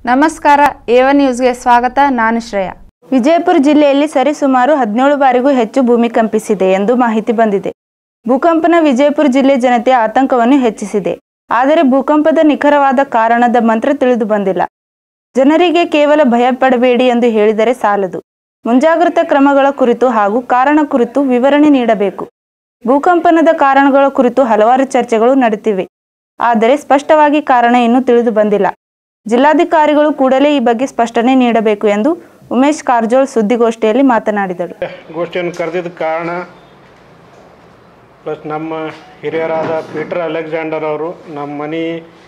ನಮಸ್ಕಾರ ಏವ ನ್ಯೂಸ್ಗೆ ಸ್ವಾಗತ ನಾನು ಶ್ರೇಯಾ ವಿಜಯಪುರ ಜಿಲ್ಲೆಯಲ್ಲಿ ಸರಿಸುಮಾರು ಹದಿನೇಳು ಬಾರಿಗೂ ಹೆಚ್ಚು ಭೂಮಿ ಕಂಪಿಸಿದೆ ಎಂದು ಮಾಹಿತಿ ಬಂದಿದೆ ಭೂಕಂಪನ ವಿಜಯಪುರ ಜಿಲ್ಲೆ ಜನತೆಯ ಆತಂಕವನ್ನು ಹೆಚ್ಚಿಸಿದೆ ಆದರೆ ಭೂಕಂಪದ ನಿಖರವಾದ ಕಾರಣದ ಮಂತ್ರ ತಿಳಿದು ಬಂದಿಲ್ಲ ಜನರಿಗೆ ಕೇವಲ ಭಯಪಡಬೇಡಿ ಎಂದು ಹೇಳಿದರೆ ಸಾಲದು ಮುಂಜಾಗ್ರತಾ ಕ್ರಮಗಳ ಕುರಿತು ಹಾಗೂ ಕಾರಣ ಕುರಿತು ವಿವರಣೆ ನೀಡಬೇಕು ಭೂಕಂಪನದ ಕಾರಣಗಳ ಕುರಿತು ಹಲವಾರು ಚರ್ಚೆಗಳು ನಡೆದಿವೆ ಆದರೆ ಸ್ಪಷ್ಟವಾಗಿ ಕಾರಣ ಇನ್ನೂ ತಿಳಿದು ಬಂದಿಲ್ಲ ಜಿಲ್ಲಾಧಿಕಾರಿಗಳು ಕೂಡಲೇ ಈ ಬಗ್ಗೆ ಸ್ಪಷ್ಟನೆ ನೀಡಬೇಕು ಎಂದು ಉಮೇಶ್ ಕಾರಜೋಳ್ ಸುದ್ದಿಗೋಷ್ಠಿಯಲ್ಲಿ ಮಾತನಾಡಿದರು ಗೋಷ್ಠಿಯನ್ನು ಕರೆದಿದ್ದ ಕಾರಣ ಪ್ಲಸ್ ನಮ್ಮ ಹಿರಿಯರಾದ ಪೀಟರ್ ಅಲೆಕ್ಸಾಂಡರ್ ಅವರು ನಮ್ಮ ಮನೆ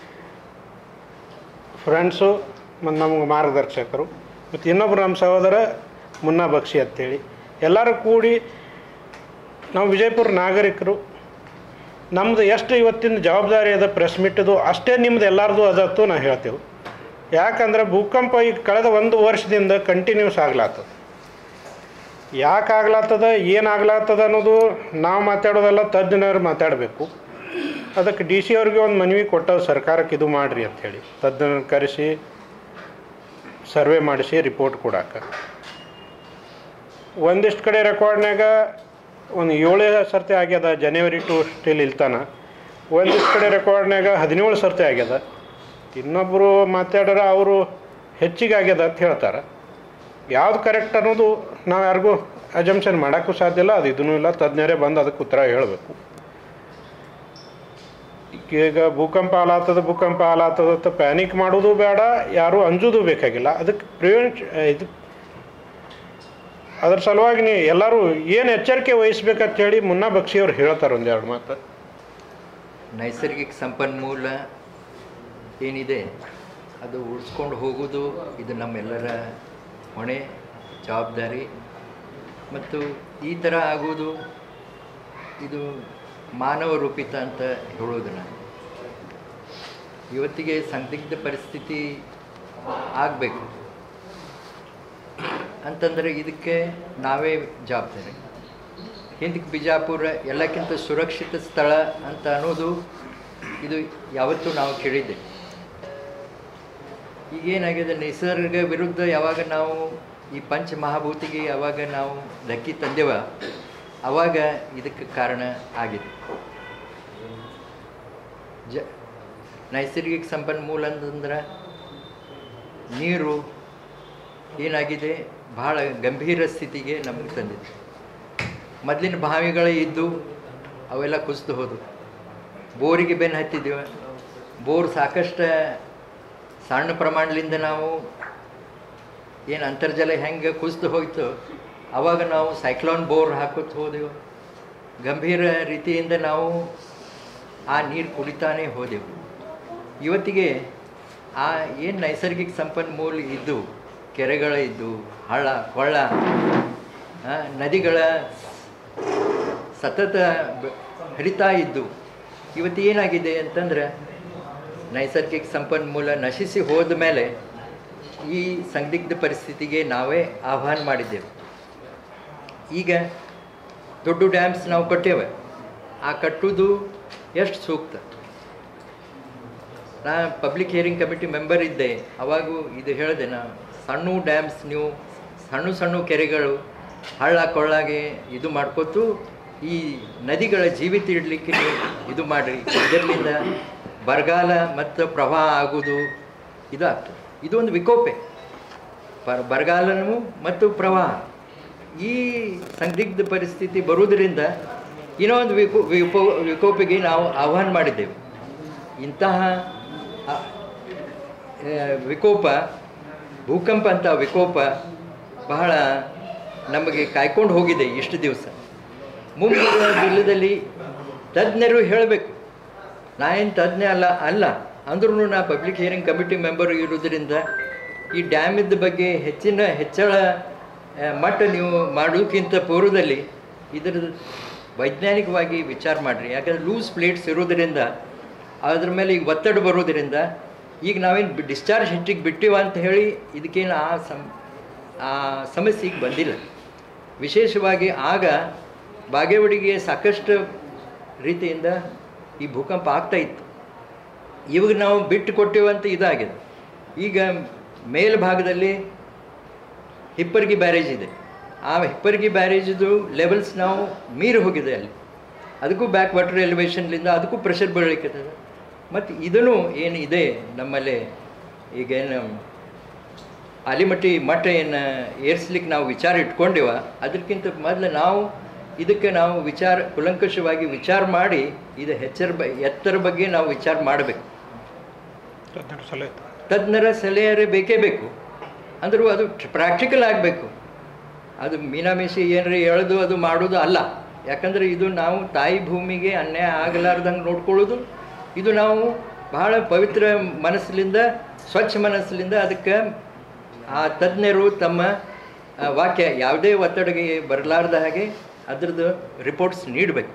ಫ್ರೆಂಡ್ಸು ಮತ್ತು ನಮಗೆ ಮಾರ್ಗದರ್ಶಕರು ಮತ್ತು ಇನ್ನೊಬ್ಬರು ನಮ್ಮ ಸಹೋದರ ಮುನ್ನಾ ಬಕ್ಷಿ ಅಂತೇಳಿ ಎಲ್ಲರೂ ಕೂಡಿ ನಾವು ವಿಜಯಪುರ ನಾಗರಿಕರು ನಮ್ಮದು ಎಷ್ಟು ಇವತ್ತಿನ ಜವಾಬ್ದಾರಿ ಅದ ಪ್ರೆಸ್ ಮೀಟದು ಅಷ್ಟೇ ನಿಮ್ದು ಎಲ್ಲರದು ಅದತ್ತು ನಾವು ಹೇಳ್ತೇವೆ ಯಾಕಂದ್ರೆ ಭೂಕಂಪ ಈಗ ಕಳೆದ ಒಂದು ವರ್ಷದಿಂದ ಕಂಟಿನ್ಯೂಸ್ ಆಗ್ಲಾತದ ಯಾಕೆ ಆಗ್ಲಾತದ ಏನಾಗ್ಲಾತದ ಅನ್ನೋದು ನಾವು ಮಾತಾಡೋದಲ್ಲ ತಜ್ಞರು ಮಾತಾಡಬೇಕು ಅದಕ್ಕೆ ಡಿ ಸಿ ಅವ್ರಿಗೆ ಒಂದು ಮನವಿ ಕೊಟ್ಟವು ಸರ್ಕಾರಕ್ಕೆ ಇದು ಮಾಡಿರಿ ಅಂಥೇಳಿ ತಜ್ಞರನ್ನು ಕರೆಸಿ ಸರ್ವೆ ಮಾಡಿಸಿ ರಿಪೋರ್ಟ್ ಕೊಡಾಕ ಒಂದಿಷ್ಟು ಕಡೆ ರೆಕಾರ್ಡ್ನಾಗ ಒಂದು ಏಳು ಸರ್ತಿ ಆಗ್ಯದ ಜನವರಿ ಟು ಸ್ಟಿಲ್ ಇಲ್ತಾನ ಒಂದಿಷ್ಟು ಕಡೆ ರೆಕಾರ್ಡ್ನಾಗ ಹದಿನೇಳು ಸರ್ತಿ ಆಗ್ಯದ ಇನ್ನೊಬ್ಬರು ಮಾತಾಡ್ಯಾರ ಅವರು ಹೆಚ್ಚಿಗೆ ಆಗ್ಯದ ಅಂತ ಹೇಳ್ತಾರೆ ಯಾವ್ದು ಕರೆಕ್ಟ್ ಅನ್ನೋದು ನಾವು ಯಾರಿಗೂ ಅಜಂಪ್ಷನ್ ಮಾಡೋಕ್ಕೂ ಸಾಧ್ಯ ಇಲ್ಲ ಅದು ಇದೂ ಇಲ್ಲ ತಜ್ಞರೇ ಬಂದು ಅದಕ್ಕೆ ಉತ್ತರ ಹೇಳಬೇಕು ಈಗ ಭೂಕಂಪ ಆಲಾತದ ಭೂಕಂಪ ಆಲಾತದ ಅಂತ ಪ್ಯಾನಿಕ್ ಮಾಡೋದು ಬೇಡ ಯಾರೂ ಅಂಜೋದು ಬೇಕಾಗಿಲ್ಲ ಅದಕ್ಕೆ ಪ್ರಿವೆಂಟ್ ಇದು ಅದ್ರ ಸಲುವಾಗಿ ನೀವು ಎಲ್ಲರೂ ಏನು ಎಚ್ಚರಿಕೆ ವಹಿಸ್ಬೇಕಂತ ಹೇಳಿ ಮುನ್ನಾ ಬಕ್ಷಿಯವ್ರು ಹೇಳ್ತಾರೆ ಒಂದೆರಡು ಮಾತು ನೈಸರ್ಗಿಕ ಸಂಪನ್ಮೂಲ ಏನಿದೆ ಅದು ಉಳಿಸ್ಕೊಂಡು ಹೋಗೋದು ಇದು ನಮ್ಮೆಲ್ಲರ ಹೊಣೆ ಜವಾಬ್ದಾರಿ ಮತ್ತು ಈ ಥರ ಆಗೋದು ಇದು ಮಾನವ ರೂಪಿತ ಅಂತ ಹೇಳೋದು ನಾನು ಇವತ್ತಿಗೆ ಸಂದಿಗ್ಧ ಪರಿಸ್ಥಿತಿ ಆಗಬೇಕು ಅಂತಂದರೆ ಇದಕ್ಕೆ ನಾವೇ ಜವಾಬ್ದಾರಿ ಹಿಂದಕ್ಕೆ ಬಿಜಾಪುರ ಎಲ್ಲಕ್ಕಿಂತ ಸುರಕ್ಷಿತ ಸ್ಥಳ ಅಂತ ಅನ್ನೋದು ಇದು ಯಾವತ್ತೂ ನಾವು ಕೇಳಿದ್ದೆ ಈಗೇನಾಗಿದೆ ನಿಸರ್ಗ ವಿರುದ್ಧ ಯಾವಾಗ ನಾವು ಈ ಪಂಚ ಮಹಾಭೂತಿಗೆ ಯಾವಾಗ ನಾವು ಧಕ್ಕಿ ತಂದೆವ ಆವಾಗ ಇದಕ್ಕೆ ಕಾರಣ ಆಗಿದೆ ಜ ನೈಸರ್ಗಿಕ ಸಂಪನ್ಮೂಲ ಅಂತಂದ್ರೆ ನೀರು ಏನಾಗಿದೆ ಬಹಳ ಗಂಭೀರ ಸ್ಥಿತಿಗೆ ನಮಗೆ ತಂದಿದೆ ಮೊದಲಿನ ಬಾವಿಗಳೇ ಇದ್ದು ಅವೆಲ್ಲ ಕುಸಿದು ಹೋದವು ಬೋರಿಗೆ ಬೆನ್ನು ಹತ್ತಿದ್ದೇವೆ ಬೋರ್ ಸಾಕಷ್ಟು ಸಣ್ಣ ಪ್ರಮಾಣದಿಂದ ನಾವು ಏನು ಅಂತರ್ಜಲ ಹೆಂಗೆ ಕುಸಿದು ಹೋಯ್ತು ಆವಾಗ ನಾವು ಸೈಕ್ಲೋನ್ ಬೋರ್ ಹಾಕೋತ ಹೋದೆವು ಗಂಭೀರ ರೀತಿಯಿಂದ ನಾವು ಆ ನೀರು ಕುಡಿತಾನೇ ಹೋದೆವು ಇವತ್ತಿಗೆ ಆ ಏನು ನೈಸರ್ಗಿಕ ಸಂಪನ್ಮೂಲ ಇದ್ದು ಕೆರೆಗಳ ಇದ್ದು ಹಳ್ಳ ಕೊಳ್ಳ ಆ, ನದಿಗಳ ಸತತ ಬ- ಹರಿತಾ ಇದ್ದು ಇವತ್ತು ಏನಾಗಿದೆ ಅಂತಂದ್ರೆ ನೈಸರ್ಗಿಕ ಸಂಪನ್ಮೂಲ ನಶಿಸಿ ಹೋದ ಮೇಲೆ ಈ ಸಂದಿಗ್ಧ ಪರಿಸ್ಥಿತಿಗೆ ನಾವೇ ಆಹ್ವಾನ ಮಾಡಿದ್ದೇವೆ ಈಗ ದೊಡ್ಡ ಡ್ಯಾಮ್ಸ್ ನಾವು ಕಟ್ಟೇವೆ ಆ ಕಟ್ಟುವುದು ಎಷ್ಟು ಸೂಕ್ತ ನಾ ಪಬ್ಲಿಕ್ ಹಿಯರಿಂಗ್ ಕಮಿಟಿ ಮೆಂಬರ್ ಇದ್ದೆ ಅವಾಗೂ ಇದು ಹೇಳಿದೆ ನಾ ಸಣ್ಣ ಡ್ಯಾಮ್ಸ್ ನೀವು ಸಣ್ಣ ಸಣ್ಣ ಕೆರೆಗಳು ಹಳ್ಳ ಕೊಳ್ಳಾಗೆ ಇದು ಮಾಡ್ಕೊತು ಈ ನದಿಗಳ ಜೀವಿತ ಇಡಲಿಕ್ಕೆ ನೀವು ಇದು ಮಾಡಿರಿ ಇದರಿಂದ ಬರಗಾಲ ಮತ್ತು ಪ್ರವಾಹ ಆಗೋದು ಇದು ಆಗ್ತದೆ ಇದು ಒಂದು ವಿಕೋಪೆ ಪರ ಬರಗಾಲನೂ ಮತ್ತು ಪ್ರವಾಹ ಈ ಸಂದಿಗ್ಧ ಪರಿಸ್ಥಿತಿ ಬರುವುದರಿಂದ ಇನ್ನೂ ಒಂದು ವಿಕೋ ವಿಕೋ ವಿಕೋಪಿಗೆ ನಾವು ಆಹ್ವಾನ ಮಾಡಿದ್ದೇವೆ ಇಂತಹ ಆ, ಆ, ವಿಕೋಪ ಭೂಕಂಪ ಅಂತ ವಿಕೋಪ ಬಹಳ ನಮಗೆ ಕಾಯ್ಕೊಂಡು ಹೋಗಿದೆ ಇಷ್ಟು ದಿವಸ ಮುಂಬರುವ ದಿನದಲ್ಲಿ ತಜ್ಞರು ಹೇಳಬೇಕು ನಾ ಏನು ತಜ್ಞ ಅಲ್ಲ ಅಲ್ಲ ಅಂದ್ರೂ ನಾ ಪಬ್ಲಿಕ್ ಹಿಯರಿಂಗ್ ಕಮಿಟಿ ಮೆಂಬರ್ ಇರೋದ್ರಿಂದ ಈ ಡ್ಯಾಮಿದ ಬಗ್ಗೆ ಹೆಚ್ಚಿನ ಹೆಚ್ಚಳ ಆ, ಮಟ್ಟ ನೀವು ಮಾಡೋಕ್ಕಿಂತ ಪೂರ್ವದಲ್ಲಿ ಇದರ ವೈಜ್ಞಾನಿಕವಾಗಿ ವಿಚಾರ ಮಾಡಿರಿ ಯಾಕಂದರೆ ಲೂಸ್ ಪ್ಲೇಟ್ಸ್ ಇರೋದರಿಂದ ಅದ್ರ ಮೇಲೆ ಈಗ ಒತ್ತಡ ಬರೋದರಿಂದ ಈಗ ನಾವೇನು ಡಿಸ್ಚಾರ್ಜ್ ಹೆಚ್ಚಿಗೆ ಬಿಟ್ಟಿವ ಅಂತ ಹೇಳಿ ಇದಕ್ಕೇನು ಆ ಸಮ್ ಆ ಸಮಸ್ಯೆ ಈಗ ಬಂದಿಲ್ಲ ವಿಶೇಷವಾಗಿ ಆಗ ಬಾಗೇವಾಡಿಗೆ ಸಾಕಷ್ಟು ರೀತಿಯಿಂದ ಈ ಭೂಕಂಪ ಆಗ್ತಾ ಇತ್ತು ಇವಾಗ ನಾವು ಬಿಟ್ಟು ಕೊಟ್ಟೇವಂತ ಇದಾಗಿದೆ ಈಗ ಮೇಲ್ಭಾಗದಲ್ಲಿ ಹಿಪ್ಪರ್ಗಿ ಬ್ಯಾರೇಜ್ ಇದೆ ಆ ಹಿಪ್ಪರ್ಗಿ ಬ್ಯಾರೇಜ್ದು ಲೆವೆಲ್ಸ್ ನಾವು ಮೀರಿ ಹೋಗಿದೆ ಅಲ್ಲಿ ಅದಕ್ಕೂ ಬ್ಯಾಕ್ ವಾಟರ್ ಎಲಿವೇಶನ್ಲಿಂದ ಅದಕ್ಕೂ ಪ್ರೆಷರ್ ಬೀಳಲಿಕ್ಕೆ ಮತ್ತು ಇದನ್ನು ಏನು ಇದೆ ನಮ್ಮಲ್ಲಿ ಈಗೇನು ಆಲಿಮಟ್ಟಿ ಮಠ ಏನು ಏರ್ಸ್ಲಿಕ್ಕೆ ನಾವು ವಿಚಾರ ಇಟ್ಕೊಂಡಿವ ಅದಕ್ಕಿಂತ ಮೊದಲು ನಾವು ಇದಕ್ಕೆ ನಾವು ವಿಚಾರ ಕುಲಂಕಷವಾಗಿ ವಿಚಾರ ಮಾಡಿ ಇದು ಹೆಚ್ಚರ ಬ ಎತ್ತರ ಬಗ್ಗೆ ನಾವು ವಿಚಾರ ಮಾಡಬೇಕು ಹದಿನೆಂಟು ಸಲ ಆಯ್ತು ತಜ್ಞರ ಸಲಹೆ ಬೇಕೇ ಬೇಕು ಅಂದರೂ ಅದು ಪ್ರಾಕ್ಟಿಕಲ್ ಆಗಬೇಕು ಅದು ಮೀನಾಮೇಷಿ ಏನಾರ ಎಳೆದು ಅದು ಮಾಡೋದು ಅಲ್ಲ ಯಾಕಂದರೆ ಇದು ನಾವು ತಾಯಿ ಭೂಮಿಗೆ ಅನ್ಯಾಯ ಆಗಲಾರ್ದಂಗೆ ನೋಡ್ಕೊಳ್ಳೋದು ಇದು ನಾವು ಬಹಳ ಪವಿತ್ರ ಮನಸ್ಸಿನಿಂದ ಸ್ವಚ್ಛ ಮನಸ್ಸಿನಿಂದ ಅದಕ್ಕೆ ಆ ತಜ್ಞರು ತಮ್ಮ ಆ, ವಾಕ್ಯ ಯಾವುದೇ ಒತ್ತಡಗೆ ಬರಲಾರ್ದ ಹಾಗೆ ಅದ್ರದ್ದು ರಿಪೋರ್ಟ್ಸ್ ನೀಡಬೇಕು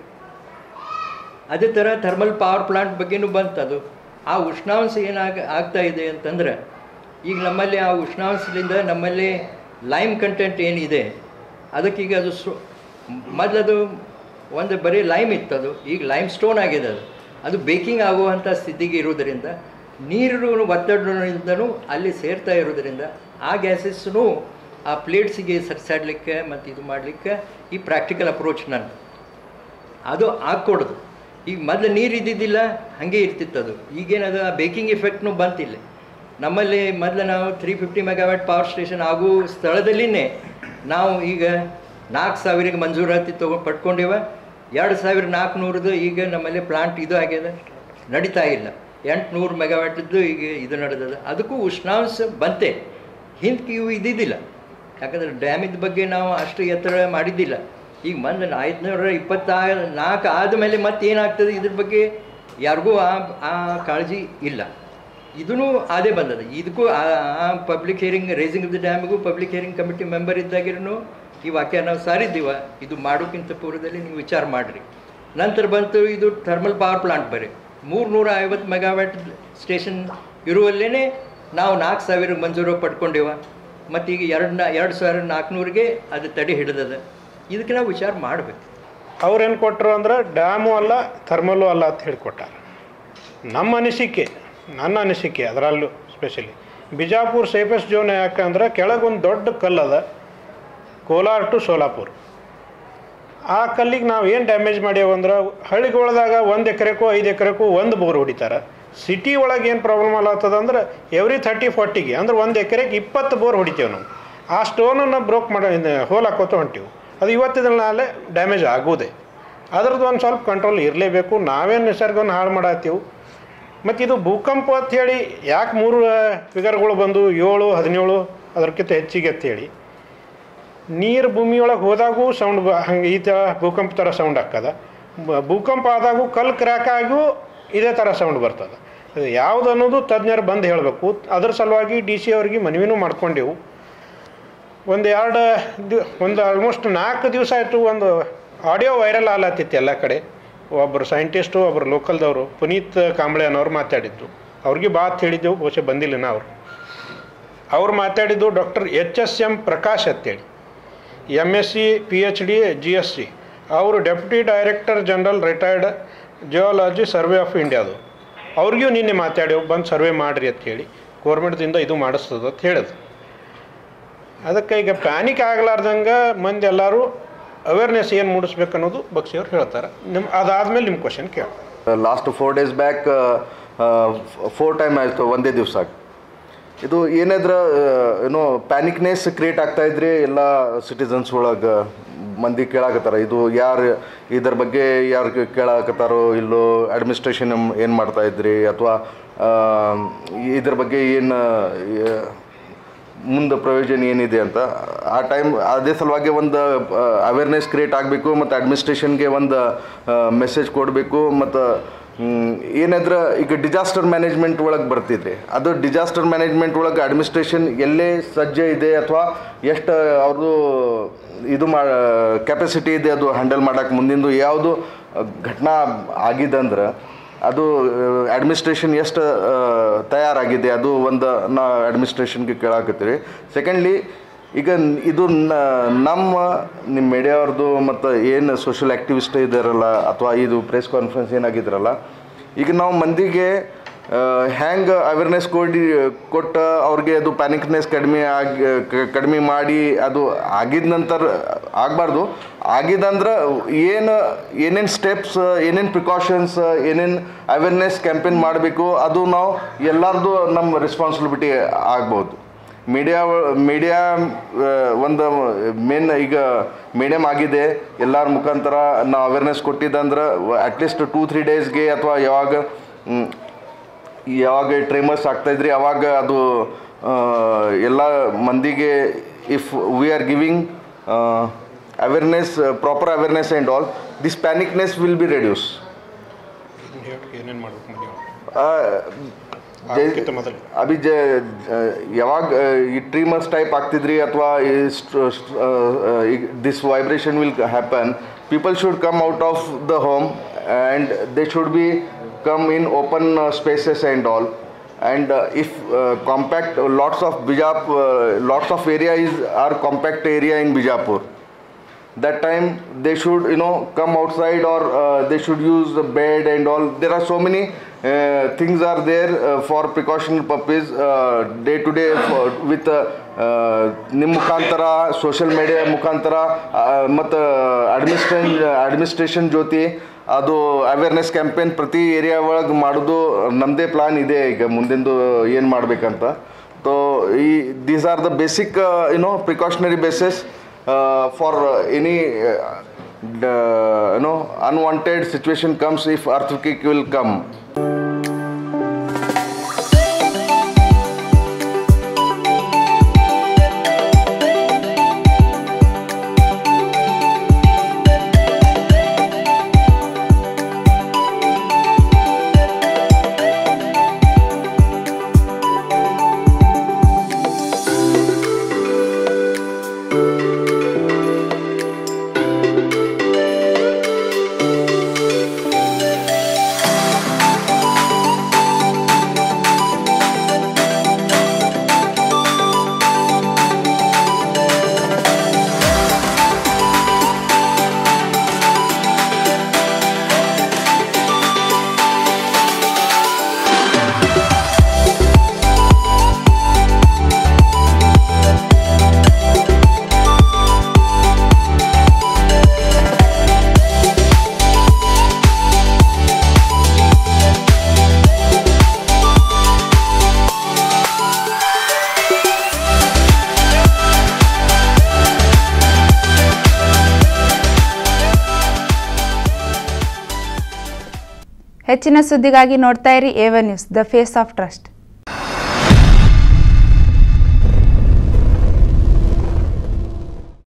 ಅದೇ ಥರ ಥರ್ಮಲ್ ಪವರ್ ಪ್ಲಾಂಟ್ ಬಗ್ಗೆನೂ ಬಂತದು ಆ ಉಷ್ಣಾಂಶ ಏನಾಗ ಆಗ್ತಾ ಇದೆ ಅಂತಂದ್ರೆ ಈಗ ನಮ್ಮಲ್ಲಿ ಆ ಉಷ್ಣಾಂಶದಿಂದ ನಮ್ಮಲ್ಲಿ ಲೈಮ್ ಕಂಟೆಂಟ್ ಏನಿದೆ ಅದಕ್ಕೀಗ ಅದು ಸು ಮೊದಲದು ಒಂದು ಬರೀ ಲೈಮ್ ಇತ್ತು ಅದು ಈಗ ಲೈಮ್ ಸ್ಟೋನ್ ಆಗಿದೆ ಅದು ಅದು ಬೇಕಿಂಗ್ ಆಗುವಂಥ ಸ್ಥಿತಿಗೆ ಇರೋದರಿಂದ ನೀರು ಒತ್ತಡದಿಂದನೂ ಅಲ್ಲಿ ಸೇರ್ತಾ ಇರೋದರಿಂದ ಆ ಗ್ಯಾಸಸ್ನು ಆ ಪ್ಲೇಟ್ಸಿಗೆ ಸರ್ಸಾಡ್ಲಿಕ್ಕೆ ಮತ್ತು ಇದು ಮಾಡಲಿಕ್ಕೆ ಈ ಪ್ರಾಕ್ಟಿಕಲ್ ಅಪ್ರೋಚ್ ನಾನು ಅದು ಆಗ್ಕೊಡೋದು ಈಗ ಮೊದಲು ನೀರು ಇದ್ದಿದ್ದಿಲ್ಲ ಹಾಗೆ ಇರ್ತಿತ್ತು ಅದು ಈಗೇನದು ಆ ಬೇಕಿಂಗ್ ಎಫೆಕ್ಟ್ನು ಬಂತಿಲ್ಲ ನಮ್ಮಲ್ಲಿ ಮೊದಲು ನಾವು three fifty megawatt power station ಆಗೋ ಸ್ಥಳದಲ್ಲಿನೇ ನಾವು ಈಗ ನಾಲ್ಕು ಸಾವಿರಕ್ಕೆ ಮಂಜೂರಾತಿ ತಗೊ ಪಡ್ಕೊಂಡಿವ ಎರಡು ಸಾವಿರ ನಾಲ್ಕುನೂರದು ಈಗ ನಮ್ಮಲ್ಲಿ ಪ್ಲಾಂಟ್ ಇದು ಆಗ್ಯದ ನಡೀತಾ ಇಲ್ಲ ಎಂಟುನೂರು ಮೆಗಾವ್ಯಾಟ್ದು ಈಗ ಇದು ನಡೆದದ ಅದಕ್ಕೂ ಉಷ್ಣಾಂಶ ಬಂತೆ ಹಿಂದಕ್ಕೆ ಇವು ಇದ್ದಿದ್ದಿಲ್ಲ ಯಾಕಂದ್ರೆ ಡ್ಯಾಮಿದ ಬಗ್ಗೆ ನಾವು ಅಷ್ಟು ಎತ್ತರ ಮಾಡಿದ್ದಿಲ್ಲ ಈಗ ಮಂದ ಐದುನೂರ ಇಪ್ಪತ್ತಾ ನಾಲ್ಕು ಆದಮೇಲೆ ಮತ್ತೆ ಏನಾಗ್ತದೆ ಇದ್ರ ಬಗ್ಗೆ ಯಾರಿಗೂ ಆ ಆ ಕಾಳಜಿ ಇಲ್ಲ ಇದೂ ಅದೇ ಬಂದದ ಇದಕ್ಕೂ ಆ public hearing raising of the ಡ್ಯಾಮಿಗೂ ಪಬ್ಲಿಕ್ ಹಿಯರಿಂಗ್ ಕಮಿಟಿ ಮೆಂಬರ್ ಇದ್ದಾಗಿರೂ ಈ ವಾಕ್ಯ ನಾವು ಸಾರಿದ್ದೀವ ಇದು ಮಾಡೋಕ್ಕಿಂತ ಪೂರ್ವದಲ್ಲಿ ನೀವು ವಿಚಾರ ಮಾಡಿರಿ ನಂತರ ಬಂತು ಇದು ಥರ್ಮಲ್ ಪವರ್ ಪ್ಲಾಂಟ್ ಬರೀ ಮೂರ್ನೂರ ಐವತ್ತು ಮೆಗಾವ್ಯಾಟ್ ಸ್ಟೇಷನ್ ಇರುವಲ್ಲೇ ನಾವು ನಾಲ್ಕು ಸಾವಿರ ಮಂಜೂರು ಪಡ್ಕೊಂಡಿವ ಮತ್ತು ಈಗ ಎರಡು ನಾ ಎರಡು ಸಾವಿರ ನಾಲ್ಕುನೂರಿಗೆ ಅದು ತಡೆ ಹಿಡಿದದ ಇದಕ್ಕೆ ನಾವು ವಿಚಾರ ಮಾಡಬೇಕು ಅವ್ರೇನು ಕೊಟ್ಟರು ಅಂದ್ರೆ ಡ್ಯಾಮು ಅಲ್ಲ ಥರ್ಮಲ್ಲು ಅಲ್ಲ ಅಂತ ಹೇಳಿಕೊಟ್ಟಾರ ನಮ್ಮ ಅನಿಸಿಕೆ ನನ್ನ ಅನಿಸಿಕೆ ಅದರಲ್ಲೂ ಸ್ಪೆಷಲಿ ಬಿಜಾಪುರ ಸೇಫೆಸ್ಟ್ ಝೋನ್ ಯಾಕಂದ್ರೆ ಕೆಳಗೊಂದು ದೊಡ್ಡ ಕಲ್ಲದ ಕೋಲಾರ ಟು ಸೋಲಾಪುರ ಆ ಕಲ್ಲಿಗೆ ನಾವು ಏನು ಡ್ಯಾಮೇಜ್ ಮಾಡ್ಯಾವ ಅಂದ್ರೆ ಹಳ್ಳಿಗೊಳದಾಗ ಒಂದು ಎಕರೆಗೂ ಐದು ಎಕರೆಗೂ ಒಂದು ಬೋರ್ ಹೊಡಿತಾರೆ ಸಿಟಿ ಒಳಗೆ ಏನು ಪ್ರಾಬ್ಲಮ್ ಆಗತ್ತದ ಅಂದ್ರೆ ಎವ್ರಿ ಥರ್ಟಿ ಫಾರ್ಟಿಗೆ ಅಂದ್ರೆ ಒಂದು ಎಕರೆಗೆ ಇಪ್ಪತ್ತು ಬೋರ್ ಹೊಡಿತೇವೆ ನಾವು ಆ ಸ್ಟೋನನ್ನು ಬ್ರೋಕ್ ಮಾಡೋ ಹೋಲ್ ಹಾಕೋತ ಹೊಂಟೀವಿ ಅದು ಇವತ್ತಿನ ನಾಳೆ ಡ್ಯಾಮೇಜ್ ಆಗೋದೆ ಅದ್ರದ್ದು ಒಂದು ಸ್ವಲ್ಪ ಕಂಟ್ರೋಲ್ ಇರಲೇಬೇಕು ನಾವೇನು ನಿಸರ್ಗವನ್ನು ಹಾಳು ಮಾಡತ್ತೀವಿ ಮತ್ತು ಇದು ಭೂಕಂಪ ಅಂತ ಹೇಳಿ ಯಾಕೆ ಮೂರು ಫಿಗರ್ಗಳು ಬಂದು ಏಳು ಹದಿನೇಳು ಅದಕ್ಕಿಂತ ಹೆಚ್ಚಿಗೆ ಅಂತೇಳಿ ನೀರು ಭೂಮಿಯೊಳಗೆ ಹೋದಾಗೂ ಸೌಂಡ್ ಹಂಗೆ ಈ ಥರ ಭೂಕಂಪ ಥರ ಸೌಂಡ್ ಆಗ್ತದ ಬ- ಭೂಕಂಪ ಆದಾಗೂ ಕಲ್ಲು ಕ್ರ್ಯಾಕ್ ಆಗಿಯೂ ಇದೇ ಥರ ಸೌಂಡ್ ಬರ್ತದೆ ಅದು ಯಾವುದು ಅನ್ನೋದು ತಜ್ಞರು ಬಂದು ಹೇಳಬೇಕು ಅದ್ರ ಸಲುವಾಗಿ ಡಿ ಸಿ ಅವ್ರಿಗೆ ಮನವಿನೂ ಮಾಡ್ಕೊಂಡೆವು ಒಂದು ಎರಡು ದಿವ್ ಒಂದು ಆಲ್ಮೋಸ್ಟ್ ನಾಲ್ಕು ದಿವಸ ಆಯಿತು ಒಂದು ಆಡಿಯೋ ವೈರಲ್ ಆಲತ್ತಿತ್ತು ಎಲ್ಲ ಕಡೆ ಒಬ್ಬರು ಸೈಂಟಿಸ್ಟು ಒಬ್ಬರು ಲೋಕಲ್ದವರು ಪುನೀತ್ ಕಾಂಬ್ಳೆ ಅನ್ನೋರು ಮಾತಾಡಿದ್ದು ಅವ್ರಿಗೆ ಬಾತ್ ಹೇಳಿದ್ದೆವು ಬಹುಶಃ ಬಂದಿಲ್ಲ ನಾ ಅವರು ಅವ್ರು ಮಾತಾಡಿದ್ದು doctor H S M Prakash ಅಂತೇಳಿ M S C P H D G S C ಅವರು deputy director general retired geology survey of ಇಂಡಿಯಾದು ಅವ್ರಿಗೂ ನಿನ್ನೆ ಮಾತಾಡ್ಯವು ಬಂದು ಸರ್ವೆ ಮಾಡಿರಿ ಅಂತ ಹೇಳಿ ಗೌರ್ಮೆಂಟ್ದಿಂದ ಇದು ಮಾಡಿಸ್ತದ ಅಂತ ಹೇಳಿದ್ರು ಅದಕ್ಕೆ ಈಗ ಪ್ಯಾನಿಕ್ ಆಗಲಾರ್ದಂಗೆ ಮಂದಿ ಎಲ್ಲರೂ ಅವೇರ್ನೆಸ್ ಏನು ಮೂಡಿಸ್ಬೇಕು ಅನ್ನೋದು ಬಕ್ಷಿಯವ್ರು ಹೇಳ್ತಾರೆ ನಿಮ್ಮ ಅದಾದಮೇಲೆ ನಿಮ್ಮ ಕ್ವಶನ್ ಕೇಳಿ last four days back four time ಆಯಿತು ಒಂದೇ ದಿವಸ ಇದು ಏನಾದ್ರ ಏನೋ ಪ್ಯಾನಿಕ್ನೆಸ್ ಕ್ರಿಯೇಟ್ ಆಗ್ತಾ ಇದ್ರಿ ಎಲ್ಲ ಸಿಟಿಸನ್ಸ್ ಒಳಗೆ ಮಂದಿ ಕೇಳಾಕತ್ತಾರ ಇದು ಯಾರು ಇದ್ರ ಬಗ್ಗೆ ಯಾರು ಕೇಳಾಕತ್ತಾರೋ ಇಲ್ಲೋ ಅಡ್ಮಿನಿಸ್ಟ್ರೇಷನ್ ಏನು ಮಾಡ್ತಾ ಇದ್ರಿ ಅಥವಾ ಇದ್ರ ಬಗ್ಗೆ ಏನು ಮುಂದೆ ಪ್ರಯೋಜನ ಏನಿದೆ ಅಂತ ಆ ಟೈಮ್ ಅದೇ ಸಲುವಾಗಿ ಒಂದು ಅವೇರ್ನೆಸ್ ಕ್ರಿಯೇಟ್ ಆಗಬೇಕು ಮತ್ತು ಅಡ್ಮಿನಿಸ್ಟ್ರೇಷನ್ಗೆ ಒಂದು ಮೆಸೇಜ್ ಕೊಡಬೇಕು ಮತ್ತು ಏನಾದ್ರ ಈಗ ಡಿಸಾಸ್ಟರ್ ಮ್ಯಾನೇಜ್ಮೆಂಟ್ ಒಳಗೆ ಬರ್ತಿದ್ರಿ ಅದು ಡಿಸಾಸ್ಟರ್ ಮ್ಯಾನೇಜ್ಮೆಂಟ್ ಒಳಗೆ ಅಡ್ಮಿನಿಸ್ಟ್ರೇಷನ್ ಎಲ್ಲೇ ಸಜ್ಜೆ ಇದೆ ಅಥವಾ ಎಷ್ಟು ಅವ್ರದ್ದು ಇದು ಮಾ ಕೆಪಾಸಿಟಿ ಇದೆ ಅದು ಹ್ಯಾಂಡಲ್ ಮಾಡೋಕೆ ಮುಂದಿಂದು ಯಾವುದು ಘಟನಾ ಆಗಿದಂದ್ರೆ ಅದು ಅಡ್ಮಿನಿಸ್ಟ್ರೇಷನ್ ಎಷ್ಟು ತಯಾರಾಗಿದೆ ಅದು ಒಂದು ನಾ ಅಡ್ಮಿನಿಸ್ಟ್ರೇಷನ್ಗೆ ಕೇಳಾಕತ್ತೀರಿ ಸೆಕೆಂಡ್ಲಿ ಈಗ ನ್- ಇದು ನ- ನಮ್ಮ ನಿಮ್ಮ ಮೀಡಿಯಾವ್ರದ್ದು ಮತ್ತು ಏನು ಸೋಷಿಯಲ್ ಆ್ಯಕ್ಟಿವಿಸ್ಟ್ ಇದ್ದಾರಲ್ಲ ಅಥವಾ ಇದು ಪ್ರೆಸ್ ಕಾನ್ಫರೆನ್ಸ್ ಏನಾಗಿದ್ರಲ್ಲ ಈಗ ನಾವು ಮಂದಿಗೆ ಹ್ಯಾಂಗೆ ಅವೇರ್ನೆಸ್ ಕೊಡಿ ಕೊಟ್ಟು ಅವ್ರಿಗೆ ಅದು ಪ್ಯಾನಿಕ್ನೆಸ್ ಕಡಿಮೆ ಆಗಿ ಕ- ಕಡಿಮೆ ಮಾಡಿ ಅದು ಆಗಿದ ನಂತರ ಆಗಬಾರ್ದು ಆಗಿದಂದ್ರೆ ಏನು ಏನೇನು ಸ್ಟೆಪ್ಸ್ ಏನೇನು ಪ್ರಿಕಾಷನ್ಸ್ ಏನೇನು ಅವೇರ್ನೆಸ್ ಕ್ಯಾಂಪೇನ್ ಮಾಡಬೇಕು ಅದು ನಾವು ಎಲ್ಲರದು ನಮ್ಮ ರೆಸ್ಪಾನ್ಸಿಬಿಲಿಟಿ ಆಗ್ಬೋದು ಮೀಡಿಯಾ ಮೀಡಿಯಾ ಒಂದು ಮೇನ್ ಈಗ ಮೀಡಿಯಮ್ ಆಗಿದೆ ಎಲ್ಲರ ಮುಖಾಂತರ ನಾವು ಅವೇರ್ನೆಸ್ ಕೊಟ್ಟಿದ್ದಂದ್ರೆ ಅಟ್ಲೀಸ್ಟ್ ಟೂ ತ್ರೀ ಡೇಸ್ಗೆ ಅಥವಾ ಯಾವಾಗ ಮ್, ಯಾವಾಗ ಟ್ರೇಮರ್ಸ್ ಆಗ್ತಾಯಿದ್ರಿ ಅವಾಗ ಅದು ಆ, ಎಲ್ಲ ಮಂದಿಗೆ if we are giving awareness proper awareness and all this panicness will be reduce ಏನೇನು ಮಾಡ್ಬೇಕು ನೀವು ಜೈ ಅದಕ್ಕಿಂತ ಮೊದಲು ಅಭಿ ಜ ಯಾವಾಗ ಈ ಟ್ರೀಮರ್ಸ್ ಟೈಪ್ ಆಗ್ತಿದ್ರಿ ಅಥವಾ this vibration will happen people should come out of the home and they should be come in open spaces and all and uh, if uh, compact uh, lots of bijap uh, lots of area is are compact area in bijapur that time they should you know come outside or uh, they should use the bed and all there are so many uh, things are there uh, for precautionary purpose uh, day to day for- with uh, uh, ನಿಮ್ಮ ಮುಖಾಂತರ social media ಮುಖಾಂತರ ಮತ್ತು administration administration ಜೊತೆ ಅದು awareness campaign ಪ್ರತಿ area ಒಳಗೆ ಮಾಡೋದು ನಮ್ಮದೇ ಪ್ಲಾನ್ ಇದೆ ಈಗ ಮುಂದಿಂದು ಏನು ಮಾಡಬೇಕಂತ ಸೊ ಈ these are the basic you know precautionary basis for uh, any uh, the, you know unwanted situation comes if earthquake will come ಹೆಚ್ಚಿನ ಸುದ್ದಿಗಾಗಿ ನೋಡ್ತಾ ಇರಿ ಏವ news the face of trust